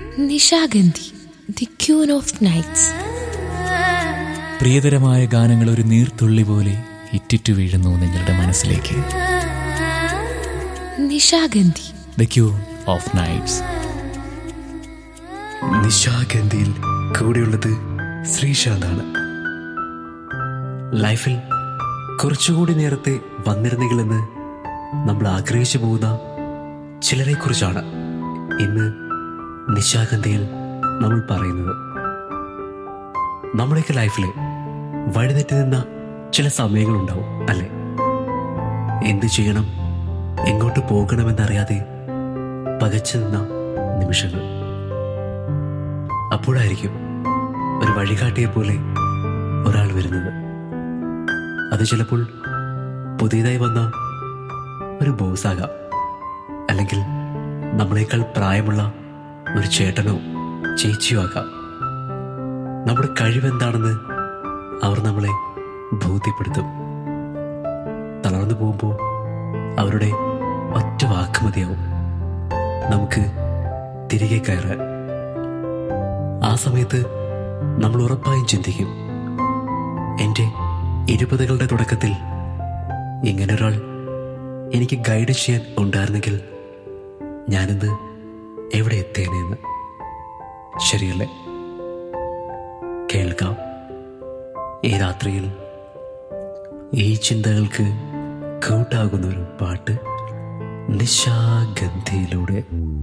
Nishagandhi the queen of nights പ്രിയതരമായ ഗാനങ്ങൾ ഒരു നീർത്തുള്ളി പോലെ ഇറ്റിറ്റു വീഴുന്നു നിങ്ങളുടെ മനസ്സിലേക്ക് Nishagandhi the queen of nights നിശാഗന്ധിയിൽ കൂടെയുള്ളത് ശ്രീശാന്താണ് ലൈഫിൽ കുറച്ചുകൂടി നേരത്തെ വന്നിരുന്നെങ്കിലെന്ന് നമ്മൾ ആഗ്രഹിച്ചു പോകുന്ന ചിലരെ കുറിച്ചാണ് ഇന്ന് നിശാഗന്ധിയിൽ നമ്മൾ പറയുന്നത് നമ്മുടെയൊക്കെ ലൈഫിൽ വഴിതെറ്റി നിന്ന ചില സമയങ്ങളുണ്ടാവും അല്ലേ എന്ത് ചെയ്യണം എങ്ങോട്ട് പോകണമെന്നറിയാതെ പകച്ചു നിന്ന നിമിഷങ്ങൾ അപ്പോഴായിരിക്കും ഒരു വഴികാട്ടിയെ പോലെ ഒരാൾ വരുന്നത് അത് ചിലപ്പോൾ പുതിയതായി വന്ന ഒരു ബോസാകാം അല്ലെങ്കിൽ നമ്മളെക്കാൾ പ്രായമുള്ള ഒരു ചേട്ടനോ ചേച്ചിയോ ആകാം നമ്മുടെ കഴിവെന്താണെന്ന് അവർ നമ്മളെ ബോധ്യപ്പെടുത്തും തളർന്നു പോകുമ്പോൾ അവരുടെ ഒറ്റ വാക്ക് മതിയാവും നമുക്ക് തിരികെ കയറാൻ ആ സമയത്ത് നമ്മൾ ഉറപ്പായും ചിന്തിക്കും എൻ്റെ ഇരുപതുകളുടെ തുടക്കത്തിൽ ഇങ്ങനൊരാൾ എനിക്ക് ഗൈഡ് ചെയ്യാൻ ഉണ്ടായിരുന്നെങ്കിൽ ഞാനിന്ന് എവിടെ എത്തേനെന്ന് ശരിയല്ലേ കേൾക്കാം ഈ രാത്രിയിൽ ഈ ചിന്തകൾക്ക് കൂട്ടാകുന്ന ഒരു പാട്ട് നിശാഗന്ധിയിലൂടെ